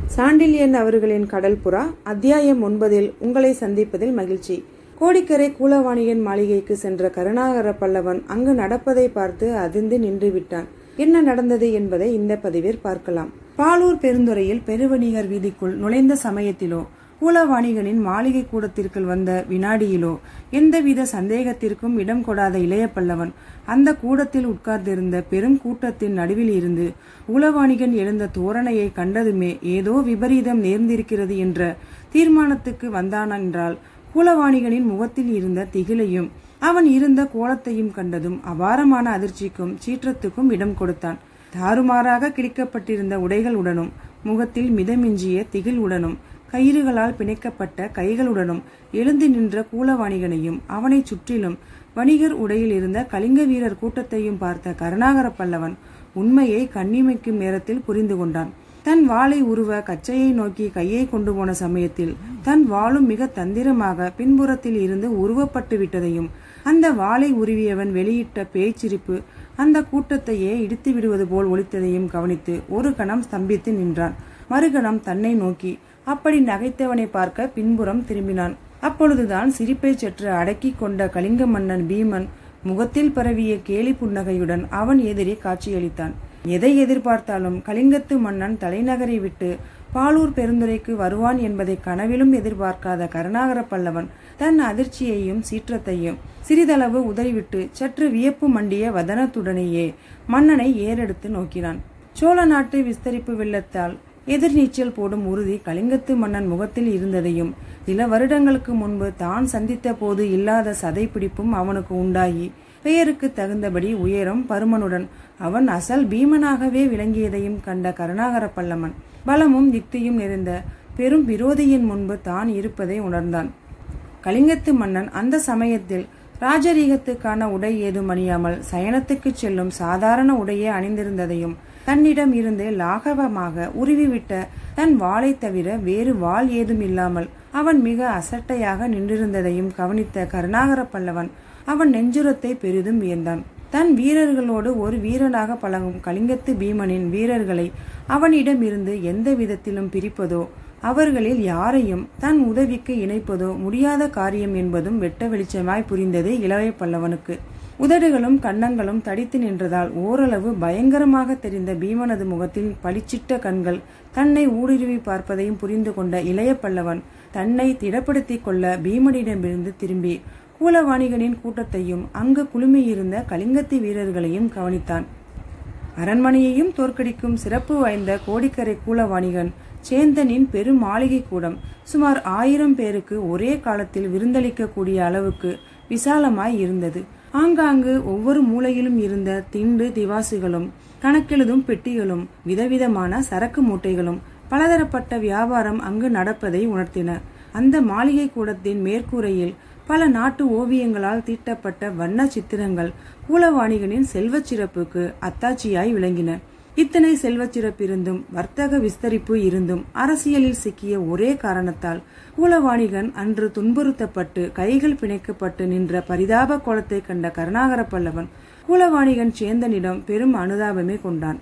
சாண்டில்யன் அவர்களின் கடல்புறா அத்தியாயம் ஒன்பதில் உங்களை சந்திப்பதில் மகிழ்ச்சி கோடிக்கரை கூலவாணியன் மாளிகைக்கு சென்ற கருணாகர பல்லவன் அங்கு நடப்பதை பார்த்து அதிர்ந்து நின்று விட்டான் என்ன நடந்தது என்பதை இந்த பதிவில் பார்க்கலாம் பாலூர் பெருந்துறையில் பெருவணிகர் வீதிக்குள் நுழைந்த சமயத்திலோ கூலவாணிகனின் மாளிகை கூடத்திற்குள் வந்த வினாடியிலோ எந்தவித சந்தேகத்திற்கும் இடம் கொடாத இளைய பல்லவன் அந்த கூடத்தில் உட்கார்ந்திருந்த பெரும் கூட்டத்தின் நடுவில் இருந்து கூலவாணிகன் எழுந்த தோரணையை கண்டதுமே ஏதோ விபரீதம் நேர்ந்திருக்கிறது என்ற தீர்மானத்துக்கு வந்தானென்றால் கூலவாணிகனின் முகத்தில் இருந்த திகிலையும் அவன் இருந்த கோலத்தையும் கண்டதும் அபாரமான அதிர்ச்சிக்கும் சீற்றத்துக்கும் இடம் கொடுத்தான் தாறுமாறாக கிழிக்கப்பட்டிருந்த உடைகளுடனும் முகத்தில் மிதமிஞ்சிய திகில் உடனும் கயிறுகளால் பிணைக்கப்பட்ட கைகளுடனும் எழுந்து நின்ற கூலவாணிகனையும் அவனைச் சுற்றிலும் வணிகர் உடையில் இருந்த கலிங்க வீரர் கூட்டத்தையும் பார்த்த கருணாகர பல்லவன் உண்மையை கண்ணிமைக்கும் நேரத்தில் புரிந்து கொண்டான் தன் வாளை உருவ கச்சையை நோக்கி கையை கொண்டு போன சமயத்தில் தன் வாளும் மிக தந்திரமாக பின்புறத்தில் இருந்து உருவப்பட்டு விட்டதையும் அந்த வாளை உருவியவன் வெளியிட்ட பேச்சிரிப்பு அந்த கூட்டத்தையே இடித்து விடுவது போல் ஒலித்ததையும் கவனித்து ஒரு கணம் ஸ்தம்பித்து நின்றான் மறுகணம் தன்னை நோக்கி அப்படி நகைத்தவனை பார்க்க பின்புறம் திரும்பினான் அப்பொழுதுதான் சிரிப்பை சற்று அடக்கி கொண்ட கலிங்க மன்னன் பீமன் முகத்தில் பரவிய கேலி புன்னகையுடன் அவன் எதிரே காட்சியளித்தான் எதை எதிர்பார்த்தாலும் கலிங்கத்து மன்னன் தலைநகரை விட்டு பாலூர் பெருந்துரைக்கு வருவான் என்பதை கனவிலும் எதிர்பார்க்காத கருணாகர பல்லவன் தன் அதிர்ச்சியையும் சீற்றத்தையும் சிறிதளவு உதறிவிட்டு சற்று வியப்பு மண்டிய வதனத்துடனேயே மன்னனை ஏறெடுத்து நோக்கினான் சோழ நாட்டு விஸ்தரிப்பு வெள்ளத்தால் எதிர்நீச்சல் போடும் உறுதி கலிங்கத்து மன்னன் முகத்தில் இருந்ததையும் சில வருடங்களுக்கு முன்பு தான் சந்தித்த போது இல்லாத சதைப்பிடிப்பும் அவனுக்கு உண்டாகி பெயருக்கு தகுந்தபடி உயரம் பருமனுடன் அவன் அசல் பீமனாகவே விளங்கியதையும் கண்ட கருணாகர பல்லவன் பலமும் யுக்தியும் நிறைந்த பெரும் விரோதியின் முன்பு தான் இருப்பதை உணர்ந்தான் கலிங்கத்து மன்னன் அந்த சமயத்தில் ராஜரீகத்துக்கான உடை ஏதும் அணியாமல் சயனத்துக்கு செல்லும் சாதாரண உடையே அணிந்திருந்ததையும் தன்னிடம் இருந்து லாகவமாக உருவிவிட்ட தன் வாளை தவிர வேறு வாள் ஏதும் இல்லாமல் அவன் மிக அசட்டையாக நின்றிருந்ததையும் கவனித்த கருணாகர பல்லவன் அவன் நெஞ்சுரத்தை பெரிதும் வியந்தான் தன் வீரர்களோடு ஒரு வீரனாக பழகும் கலிங்கத்து பீமனின் வீரர்களை அவனிடம் இருந்து எந்த விதத்திலும் பிரிப்பதோ அவர்களில் யாரையும் தன் உதவிக்கு இணைப்பதோ முடியாத காரியம் என்பதும் வெட்ட வெளிச்சமாய் புரிந்தது இளவை பல்லவனுக்கு உதடுகளும் கன்னங்களும் தடித்து நின்றதால் ஓரளவு பயங்கரமாக தெரிந்த பீமனது முகத்தில் பளிச்சிட்ட கண்கள் தன்னை ஊடுருவி பார்ப்பதையும் புரிந்து கொண்ட இளைய பல்லவன் தன்னை திடப்படுத்திக் கொள்ள பீமனிடமிருந்து திரும்பி கூலவாணிகனின் கூட்டத்தையும் அங்கு குழுமியிருந்த கலிங்கத்தி வீரர்களையும் கவனித்தான் அரண்மனையையும் தோற்கடிக்கும் சிறப்பு வாய்ந்த கோடிக்கரை கூலவாணிகன் சேந்தனின் பெரும் மாளிகை கூடம் சுமார் ஆயிரம் பேருக்கு ஒரே காலத்தில் விருந்தளிக்கக்கூடிய அளவுக்கு விசாலமாய் இருந்தது ஆங்காங்கு ஒவ்வொரு மூலையிலும் இருந்த திண்டு திவாசுகளும் கணக்கெழுதும் பெட்டிகளும் விதவிதமான சரக்கு மூட்டைகளும் பலதரப்பட்ட வியாபாரம் அங்கு நடப்பதை உணர்த்தின அந்த மாளிகை கூடத்தின் மேற்கூரையில் பல நாட்டு ஓவியங்களால் தீட்டப்பட்ட வண்ண சித்திரங்கள் கூலவாணிகனின் செல்வச் சிறப்புக்கு அத்தாட்சியாய் விளங்கின இத்தனை செல்வச் சிறப்பிருந்தும் வர்த்தக விஸ்தரிப்பு இருந்தும் அரசியலில் சிக்கிய ஒரே காரணத்தால் கூலவாணிகன் அன்று துன்புறுத்தப்பட்டு கைகள் பிணைக்கப்பட்டு நின்ற பரிதாப கோலத்தை கண்ட கருணாகர பல்லவன் கூலவாணிகன் சேந்தனிடம் பெரும் அனுதாபமே கொண்டான்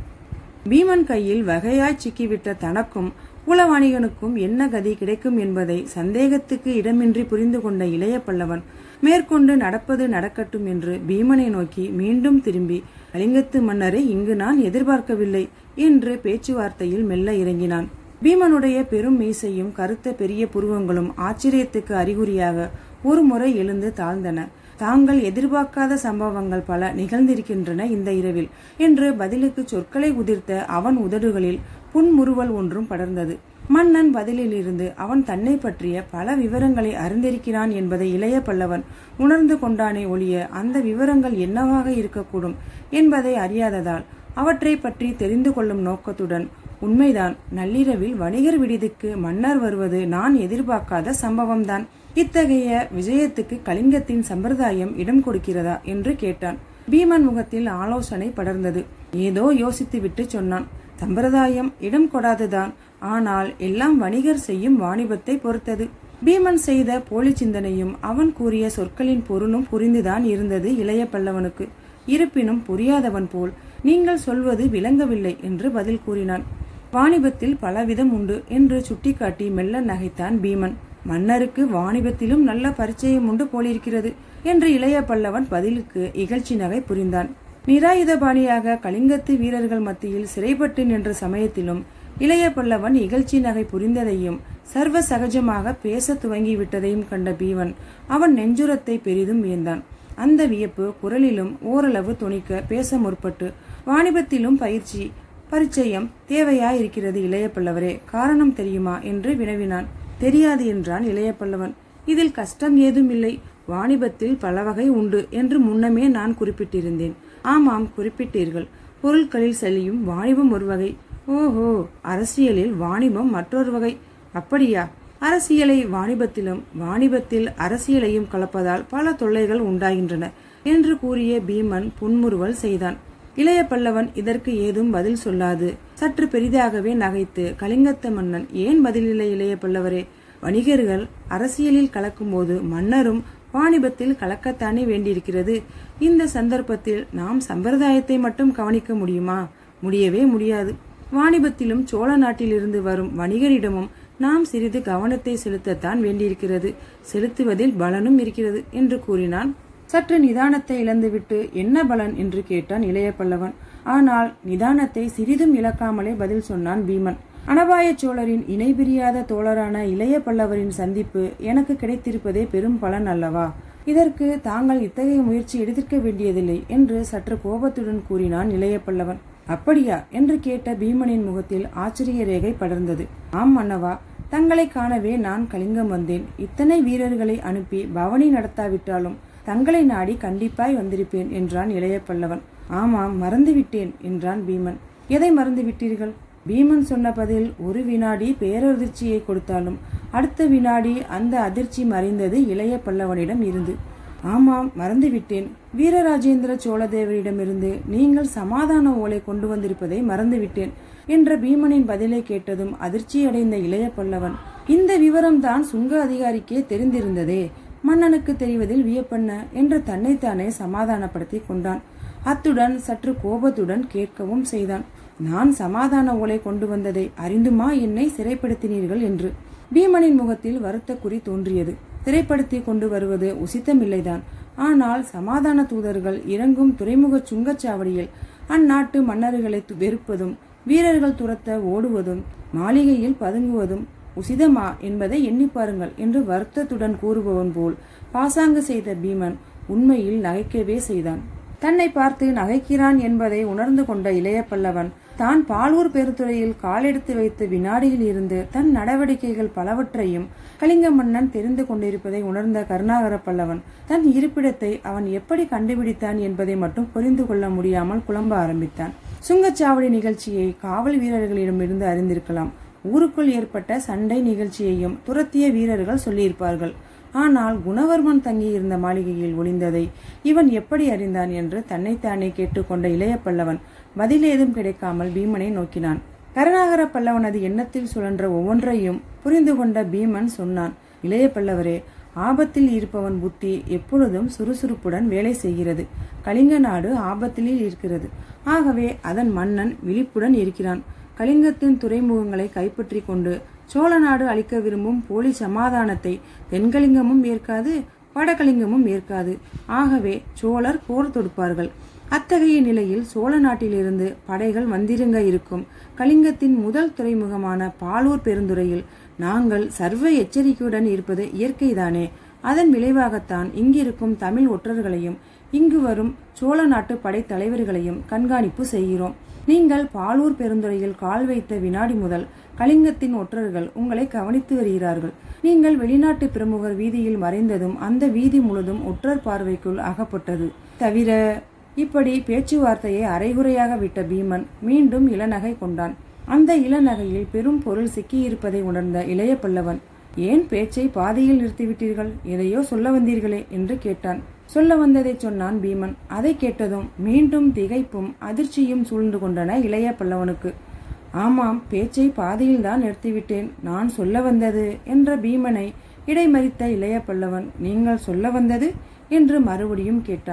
பீமன் கையில் வகையாய் சிக்கிவிட்ட தனக்கும் குலவாணிகனுக்கும் என்ன கதி கிடைக்கும் என்பதை சந்தேகத்துக்கு இடமின்றி புரிந்து கொண்ட இளைய பல்லவன் மேற்கொண்டு நடப்பது நடக்கட்டும் என்று பீமனை நோக்கி மீண்டும் திரும்பி கலிங்கத்து மன்னரை இங்கு நான் எதிர்பார்க்கவில்லை என்று பேச்சுவார்த்தையில் மெல்ல இறங்கினான் பீமனுடைய பெரும் மீசையும் கருத்த பெரிய புருவங்களும் ஆச்சரியத்துக்கு அறிகுறியாக ஒரு முறை எழுந்து தாழ்ந்தன தாங்கள் எதிர்பார்க்காத சம்பவங்கள் பல நிகழ்ந்திருக்கின்றன இந்த இரவில் என்று பதிலுக்கு சொற்களை உதிர்த்த அவன் உதடுகளில் புன்முறுவல் ஒன்றும் படர்ந்தது மன்னன் பதிலில் இருந்து அவன் தன்னை பற்றிய பல விவரங்களை அறிந்திருக்கிறான் என்பதை இளைய பல்லவன் உணர்ந்து கொண்டானே ஒழிய அந்த விவரங்கள் என்னவாக இருக்கக்கூடும் என்பதை அறியாததால் அவற்றை பற்றி தெரிந்து கொள்ளும் நோக்கத்துடன் உண்மைதான் நள்ளிரவில் வணிகர் விடுதிக்கு மன்னர் வருவது நான் எதிர்பார்க்காத சம்பவம்தான் இத்தகைய விஜயத்துக்கு கலிங்கத்தின் சம்பிரதாயம் இடம் கொடுக்கிறதா என்று கேட்டான் பீமன் முகத்தில் ஆலோசனை படர்ந்தது ஏதோ யோசித்துவிட்டு சொன்னான் சம்பிரதாயம் இடம் கொடாதுதான் ஆனால் எல்லாம் வணிகர் செய்யும் வாணிபத்தை பொறுத்தது பீமன் செய்த போலி சிந்தனையும் அவன் கூறிய சொற்களின் பொருளும் புரிந்துதான் இருந்தது இளைய பல்லவனுக்கு இருப்பினும் புரியாதவன் போல் நீங்கள் சொல்வது விளங்கவில்லை என்று பதில் கூறினான் வாணிபத்தில் பலவிதம் உண்டு என்று சுட்டிக்காட்டி மெல்ல நகைத்தான் பீமன் மன்னருக்கு வாணிபத்திலும் நல்ல பரிச்சயம் உண்டு போலிருக்கிறது என்று இளைய பல்லவன் பதிலுக்கு இகழ்ச்சி நகை புரிந்தான் நிராயுதபாணியாக கலிங்கத்து வீரர்கள் மத்தியில் சிறைப்பட்டு நின்ற சமயத்திலும் இளைய பல்லவன் இகழ்ச்சி நகை புரிந்ததையும் சர்வ சகஜமாக பேச துவங்கி விட்டதையும் கண்ட பீவன் அவன் நெஞ்சுரத்தை பெரிதும் வியந்தான் அந்த வியப்பு குரலிலும் ஓரளவு துணிக்க பேச முற்பட்டு வாணிபத்திலும் பயிற்சி பரிச்சயம் தேவையாயிருக்கிறது இளைய பல்லவரே காரணம் தெரியுமா என்று வினவினான் தெரியாது என்றான் இளைய பல்லவன் இதில் கஷ்டம் ஏதும் இல்லை வாணிபத்தில் பல வகை உண்டு என்று முன்னமே நான் குறிப்பிட்டிருந்தேன் ஆமாம் குறிப்பிட்டீர்கள் பொருட்களில் செல்லியும் வாணிபம் ஒரு வகை ஓஹோ அரசியலில் வாணிபம் மற்றொரு வகை அப்படியா அரசியலை வாணிபத்திலும் வாணிபத்தில் அரசியலையும் கலப்பதால் பல தொல்லைகள் உண்டாகின்றன என்று கூறிய பீமன் புன்முறுவல் செய்தான் இளைய பல்லவன் இதற்கு ஏதும் பதில் சொல்லாது சற்று பெரிதாகவே நகைத்து கலிங்கத்த மன்னன் ஏன் பதிலில்லை இளைய பல்லவரே வணிகர்கள் அரசியலில் கலக்கும்போது மன்னரும் வாணிபத்தில் கலக்கத்தானே வேண்டியிருக்கிறது இந்த சந்தர்ப்பத்தில் நாம் சம்பிரதாயத்தை மட்டும் கவனிக்க முடியுமா முடியவே முடியாது வாணிபத்திலும் சோழ நாட்டிலிருந்து வரும் வணிகரிடமும் நாம் சிறிது கவனத்தை செலுத்தத்தான் வேண்டியிருக்கிறது செலுத்துவதில் பலனும் இருக்கிறது என்று கூறினான் சற்று நிதானத்தை இழந்துவிட்டு என்ன பலன் என்று கேட்டான் இளைய பல்லவன் ஆனால் நிதானத்தை சிறிதும் இழக்காமலே பதில் சொன்னான் பீமன் அனபாய சோழரின் இணைபிரியாத தோழரான இளைய பல்லவரின் சந்திப்பு எனக்கு கிடைத்திருப்பதே பெரும் பலன் அல்லவா இதற்கு தாங்கள் இத்தகைய முயற்சி எடுத்திருக்க வேண்டியதில்லை என்று சற்று கோபத்துடன் கூறினான் இளைய பல்லவன் அப்படியா என்று கேட்ட பீமனின் முகத்தில் ஆச்சரிய ரேகை படர்ந்தது ஆம் மன்னவா தங்களை காணவே நான் கலிங்கம் வந்தேன் இத்தனை வீரர்களை அனுப்பி பவனி நடத்தாவிட்டாலும் தங்களை நாடி கண்டிப்பாய் வந்திருப்பேன் என்றான் இளைய பல்லவன் ஆமாம் மறந்துவிட்டேன் என்றான் பீமன் எதை மறந்து விட்டீர்கள் பீமன் சொன்ன பதில் ஒரு வினாடி பேரதிர்ச்சியை கொடுத்தாலும் அடுத்த வினாடி அந்த அதிர்ச்சி மறைந்தது இளைய பல்லவனிடம் இருந்து ஆமாம் மறந்துவிட்டேன் வீரராஜேந்திர சோழதேவரிடமிருந்து நீங்கள் சமாதான ஓலை கொண்டு வந்திருப்பதை மறந்துவிட்டேன் என்ற பீமனின் பதிலை கேட்டதும் அதிர்ச்சியடைந்த இளைய பல்லவன் இந்த விவரம்தான் சுங்க அதிகாரிக்கே தெரிந்திருந்ததே மன்னனுக்கு தெரிவதில் வியப்பண்ண என்று தன்னைத்தானே சமாதானப்படுத்திக் கொண்டான் அத்துடன் சற்று கோபத்துடன் கேட்கவும் செய்தான் நான் சமாதான ஓலை கொண்டு வந்ததை அறிந்துமா என்னை சிறைப்படுத்தினீர்கள் என்று பீமனின் முகத்தில் வருத்த குறி தோன்றியது சிறைப்படுத்தி கொண்டு வருவது உசித்தமில்லைதான் ஆனால் சமாதான தூதர்கள் இறங்கும் துறைமுக சுங்கச்சாவடியில் அந்நாட்டு மன்னர்களை வெறுப்பதும் வீரர்கள் துரத்த ஓடுவதும் மாளிகையில் பதுங்குவதும் உசிதமா என்பதை எண்ணி பாருங்கள் என்று வருத்தத்துடன் கூறுபவன் போல் பாசாங்கு செய்த பீமன் உண்மையில் நகைக்கவே செய்தான் தன்னை பார்த்து நகைக்கிறான் என்பதை உணர்ந்து கொண்ட இளைய பல்லவன் தான் பாலூர் பெருத்துறையில் காலெடுத்து வைத்த வினாடியில் இருந்து தன் நடவடிக்கைகள் பலவற்றையும் கலிங்க மன்னன் தெரிந்து கொண்டிருப்பதை உணர்ந்த கருணாகர பல்லவன் தன் இருப்பிடத்தை அவன் எப்படி கண்டுபிடித்தான் என்பதை மட்டும் புரிந்து கொள்ள முடியாமல் குழம்ப ஆரம்பித்தான் சுங்கச்சாவடி நிகழ்ச்சியை காவல் வீரர்களிடமிருந்து அறிந்திருக்கலாம் ஊருக்குள் ஏற்பட்ட சண்டை நிகழ்ச்சியையும் துரத்திய வீரர்கள் சொல்லியிருப்பார்கள் ஆனால் குணவர்மன் தங்கியிருந்த மாளிகையில் ஒளிந்ததை இவன் எப்படி அறிந்தான் என்று தன்னைத்தானே கேட்டுக்கொண்ட இளைய பல்லவன் பதில் ஏதும் கிடைக்காமல் பீமனை நோக்கினான் கருணாகர பல்லவனது எண்ணத்தில் சுழன்ற ஒவ்வொன்றையும் புரிந்து கொண்ட பீமன் சொன்னான் இளைய பல்லவரே ஆபத்தில் இருப்பவன் புத்தி எப்பொழுதும் சுறுசுறுப்புடன் வேலை செய்கிறது கலிங்க நாடு ஆபத்திலே இருக்கிறது ஆகவே அதன் மன்னன் விழிப்புடன் இருக்கிறான் கலிங்கத்தின் துறைமுகங்களை கைப்பற்றி கொண்டு சோழ நாடு அளிக்க விரும்பும் போலி சமாதானத்தை தென்கலிங்கமும் ஏற்காது வடகலிங்கமும் ஏற்காது ஆகவே சோழர் போர் தொடுப்பார்கள் அத்தகைய நிலையில் சோழ நாட்டிலிருந்து படைகள் வந்திருங்க இருக்கும் கலிங்கத்தின் முதல் துறைமுகமான பாலூர் பெருந்துறையில் நாங்கள் சர்வ எச்சரிக்கையுடன் இருப்பது இயற்கைதானே அதன் விளைவாகத்தான் இங்கிருக்கும் தமிழ் ஒற்றர்களையும் இங்கு வரும் சோழ நாட்டு படைத்தலைவர்களையும் கண்காணிப்பு செய்கிறோம் நீங்கள் பாலூர் பெருந்துறையில் கால் வைத்த வினாடி முதல் கலிங்கத்தின் ஒற்றர்கள் உங்களை கவனித்து வருகிறார்கள் நீங்கள் வெளிநாட்டு பிரமுகர் வீதியில் மறைந்ததும் அந்த வீதி முழுதும் ஒற்றர் பார்வைக்குள் அகப்பட்டது தவிர இப்படி பேச்சுவார்த்தையை அரைகுறையாக விட்ட பீமன் மீண்டும் இளநகை கொண்டான் அந்த இளநகையில் பெரும் பொருள் சிக்கியிருப்பதை உணர்ந்த இளைய பல்லவன் ஏன் பேச்சை பாதியில் நிறுத்திவிட்டீர்கள் எதையோ சொல்ல வந்தீர்களே என்று கேட்டான் சொல்ல வந்ததை சொன்னான் பீமன் அதை கேட்டதும் மீண்டும் திகைப்பும் அதிர்ச்சியும் சூழ்ந்து கொண்டன இளைய பல்லவனுக்கு ஆமாம் பேச்சை பாதியில் தான் நிறுத்திவிட்டேன் நான் சொல்ல வந்தது என்ற பீமனை இடைமறித்த இளைய பல்லவன் நீங்கள் சொல்ல வந்தது என்று மறுபடியும் கேட்டான்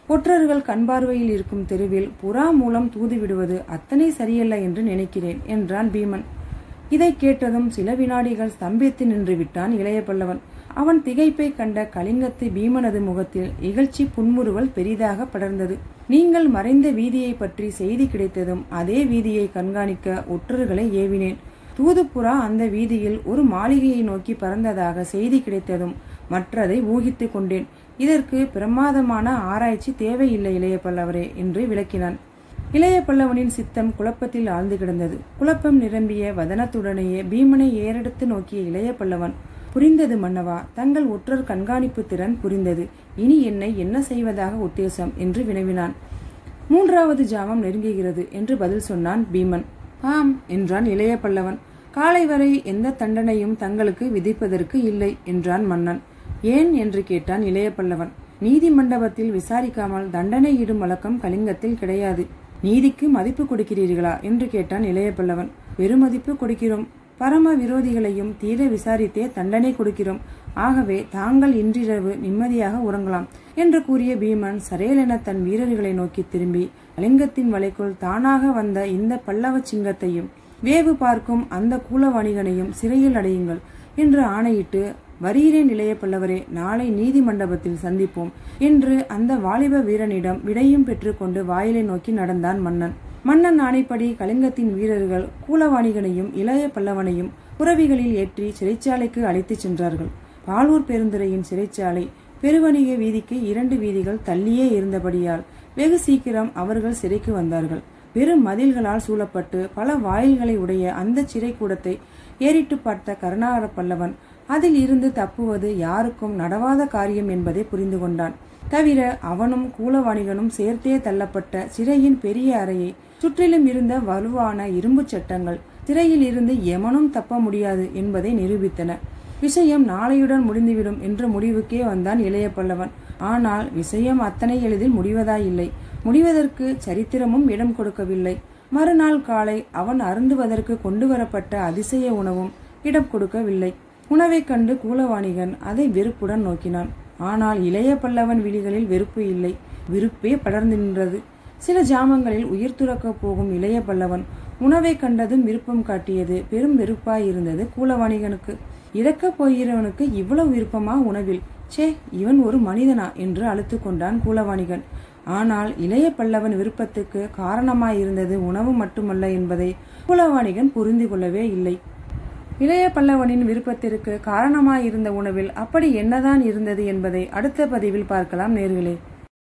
ஒற்றர்கள் கண்பார்வையில் இருக்கும் தெருவில் புறா மூலம் தூது விடுவது அத்தனை சரியல்ல என்று நினைக்கிறேன் என்றான் பீமன் இதை கேட்டதும் சில வினாடிகள் ஸ்தம்பித்து நின்று விட்டான் இளைய பல்லவன் அவன் திகைப்பை கண்ட கலிங்கத்து பீமனது முகத்தில் இகழ்ச்சி புன்முறுவல் பெரிதாக படர்ந்தது நீங்கள் மறைந்த வீதியை பற்றி செய்தி கிடைத்ததும் அதே வீதியை கண்காணிக்க ஒற்றர்களை ஏவினேன் தூதுப்புறா அந்த வீதியில் ஒரு மாளிகையை நோக்கி பறந்ததாக செய்தி கிடைத்ததும் மற்றதை ஊகித்துக் கொண்டேன் இதற்கு பிரமாதமான ஆராய்ச்சி தேவையில்லை இளைய பல்லவரே என்று விளக்கினான் இளைய பல்லவனின் சித்தம் குழப்பத்தில் ஆழ்ந்து கிடந்தது குழப்பம் நிரம்பிய வதனத்துடனேயே பீமனை ஏறெடுத்து நோக்கிய இளைய பல்லவன் புரிந்தது மன்னவா தங்கள் ஒற்றர் கண்காணிப்பு திறன் புரிந்தது இனி என்னை என்ன செய்வதாக உத்தேசம் என்று வினவினான் மூன்றாவது ஜாமம் நெருங்குகிறது என்று பதில் சொன்னான் பீமன் ஆம் என்றான் இளைய பல்லவன் காலை வரை எந்த தண்டனையும் தங்களுக்கு விதிப்பதற்கு இல்லை என்றான் மன்னன் ஏன் என்று கேட்டான் இளைய பல்லவன் நீதி மண்டபத்தில் விசாரிக்காமல் தண்டனை இடும் வழக்கம் கலிங்கத்தில் கிடையாது நீதிக்கு மதிப்பு கொடுக்கிறீர்களா என்று கேட்டான் இளைய பல்லவன் பெருமதிப்பு கொடுக்கிறோம் பரம விரோதிகளையும் தீர விசாரித்தே தண்டனை கொடுக்கிறோம் ஆகவே தாங்கள் இன்றிரவு நிம்மதியாக உறங்கலாம் என்று கூறிய பீமன் சரேலென தன் வீரர்களை நோக்கி திரும்பி அலிங்கத்தின் வலைக்குள் தானாக வந்த இந்த பல்லவ சிங்கத்தையும் வேவு பார்க்கும் அந்த கூலவாணிகனையும் சிறையில் அடையுங்கள் என்று ஆணையிட்டு வரீரேன் இளைய பல்லவரே நாளை நீதி மண்டபத்தில் சந்திப்போம் என்று அந்த வாலிப வீரனிடம் விடையும் பெற்றுக்கொண்டு வாயிலை நோக்கி நடந்தான் மன்னன் மன்னன் ஆணைப்படி கலிங்கத்தின் வீரர்கள் கூலவாணிகனையும் இளைய பல்லவனையும் புறவிகளில் ஏற்றி சிறைச்சாலைக்கு அழைத்துச் சென்றார்கள் பாலூர் பெருந்துறையின் சிறைச்சாலை பெருவணிக வீதிக்கு இரண்டு வீதிகள் தள்ளியே இருந்தபடியால் வெகு சீக்கிரம் அவர்கள் சிறைக்கு வந்தார்கள் பெரும் மதில்களால் சூழப்பட்டு பல வாயில்களை உடைய அந்த சிறைக்கூடத்தை ஏறிட்டு பார்த்த கருணாகர பல்லவன் அதில் இருந்து தப்புவது யாருக்கும் நடவாத காரியம் என்பதை புரிந்து கொண்டான் தவிர அவனும் கூலவாணிகனும் சேர்த்தே தள்ளப்பட்ட சிறையின் பெரிய அறையை சுற்றிலும் இருந்த வலுவான இரும்புச் சட்டங்கள் சிறையில் இருந்து எமனும் தப்ப முடியாது என்பதை நிரூபித்தன விஷயம் நாளையுடன் முடிந்துவிடும் என்ற முடிவுக்கே வந்தான் இளைய பல்லவன் ஆனால் விஷயம் அத்தனை எளிதில் முடிவதாயில்லை முடிவதற்கு சரித்திரமும் இடம் கொடுக்கவில்லை மறுநாள் காலை அவன் அருந்துவதற்கு கொண்டு வரப்பட்ட அதிசய உணவும் இடம் கொடுக்கவில்லை உணவைக் கண்டு கூலவாணிகன் அதை வெறுப்புடன் நோக்கினான் ஆனால் இளைய பல்லவன் விழிகளில் வெறுப்பு இல்லை விருப்பே படர்ந்து நின்றது சில ஜாமங்களில் உயிர் துறக்கப் போகும் இளைய பல்லவன் உணவை கண்டதும் விருப்பம் காட்டியது பெரும் வெறுப்பாயிருந்தது கூலவாணிகனுக்கு இறக்கப் போகிறவனுக்கு இவ்வளவு விருப்பமா உணவில் சே இவன் ஒரு மனிதனா என்று அழுத்து கொண்டான் கூலவாணிகன் ஆனால் இளைய பல்லவன் விருப்பத்துக்கு காரணமாயிருந்தது உணவு மட்டுமல்ல என்பதை கூலவாணிகன் புரிந்து கொள்ளவே இல்லை இளைய பல்லவனின் விருப்பத்திற்கு காரணமாயிருந்த உணவில் அப்படி என்னதான் இருந்தது என்பதை அடுத்த பதிவில் பார்க்கலாம் நேர்களே